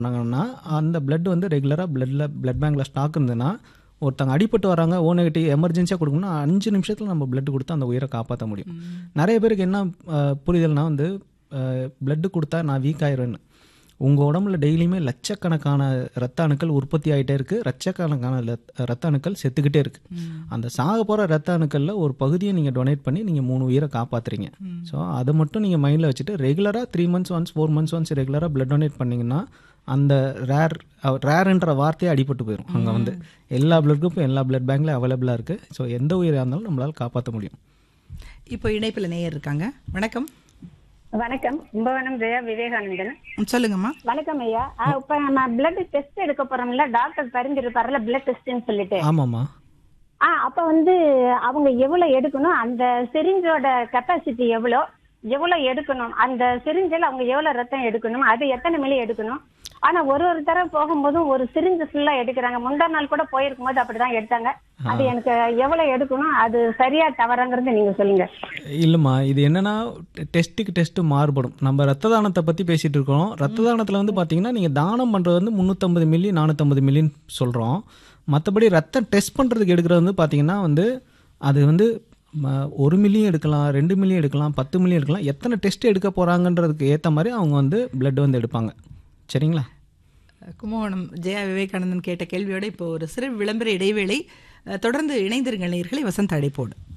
பண்ணாங்கன்னா அந்த blood வந்து ரெகுலராக பிளட்டில் பிளட் பேங்க்கில் ஸ்டாக் இருந்ததுன்னா ஒருத்தங்க அடிபட்டு வராங்க ஓ நெகட்டிவ் எமர்ஜென்சியாக கொடுக்கணும்னா அஞ்சு நிமிஷத்தில் நம்ம blood கொடுத்து அந்த உயிரை காப்பாற்ற முடியும் நிறைய பேருக்கு என்ன அஹ், புரிதல்னா வந்து blood கொடுத்தா நான் வீக் ஆயிருவேன்னு உங்கள் உடம்புல டெய்லியுமே லட்சக்கணக்கான ரத்த அணுக்கள் உற்பத்தி ஆகிட்டே இருக்குது லட்சக்கணக்கான லத்- ரத்த அணுக்கள் செத்துக்கிட்டே இருக்குது அந்த சாக போகிற ரத்த அணுக்களில் ஒரு பகுதியை நீங்கள் டொனேட் பண்ணி நீங்கள் மூணு உயிரை காப்பாற்றுறீங்க ஸோ அதை மட்டும் நீங்கள் மைண்டில் வச்சுட்டு ரெகுலராக three months once four months once ரெகுலராக பிளட் டொனேட் பண்ணிங்கன்னா அந்த ரேர் ரேர்ன்ற வார்த்தையே அடிபட்டு போயிடும் அங்கே வந்து எல்லா பிளட் குரூப்பும் எல்லா பிளட் பேங்க்ல அவைலபிளாக இருக்குது ஸோ எந்த உயிராக இருந்தாலும் நம்மளால் காப்பாற்ற முடியும் இப்போ இணைப்பில் நேயர் இருக்காங்க வணக்கம் வணக்கம் கும்பகோணம் ஜெயா விவேகானந்தன் ம், சொல்லுங்கம்மா வணக்கம் ஐயா ஆ, இப்ப நம்ம பிளட் டெஸ்ட் எடுக்க போறோம்ல டாக்டர் பரிந்துரைப்பாருல பிளட் டெஸ்ட்னு சொல்லிட்டு ஆமாம்மா ஆ அப்ப வந்து அவங்க எவ்வளவு எடுக்கணும் அந்த சிரிஞ்சோட கெப்பாசிட்டி எவ்வளோ எவ்வளவு எடுக்கணும் அந்த சிரிஞ்சில் அவங்க எவ்வளவு ரத்தம் எடுக்கணும் அது எத்தனை மில்லி எடுக்கணும் ஆனா ஒரு ஒரு தடவை போகும்போதும் ஒரு சிரிஞ்சு ஃபுல்லா எடுக்கிறாங்க முந்தா நாள் கூட போயிருக்கும் போது அப்படிதான் எடுத்தாங்க அது எனக்கு எவ்வளவு எடுக்கணும் அது சரியா தவறாங்கிறது நீங்க சொல்லுங்க இல்லைம்மா இது என்னன்னா டெஸ்ட்டுக்கு டெஸ்ட்டு மாறுபடும் நம்ம ரத்த தானத்தை பற்றி பேசிகிட்டு இருக்கோம் ரத்த தானத்தில் வந்து பார்த்தீங்கன்னா நீங்கள் தானம் பண்ணுறது வந்து முந்நூற்றம்பது மில்லி நானூற்றம்பது மில்லின்னு சொல்கிறோம் மற்றபடி ரத்தம் டெஸ்ட் பண்ணுறதுக்கு எடுக்கிறது வந்து பார்த்தீங்கன்னா வந்து அது வந்து ம- ஒரு மில்லியும் எடுக்கலாம் ரெண்டு மில்லியும் எடுக்கலாம் பத்து மில்லியும் எடுக்கலாம் எத்தனை டெஸ்ட் எடுக்க போகிறாங்கன்றதுக்கு ஏற்ற மாதிரி அவங்க வந்து பிளட் வந்து எடுப்பாங்க சரிங்களா கும்பகோணம் ஜெயா விவேகானந்தன் கேட்ட கேள்வியோட இப்போ ஒரு சிறு விளம்பர இடைவேளை அஹ், தொடர்ந்து இணைந்திருங்கள் நேயர்களை வசந்த அடைப்போடு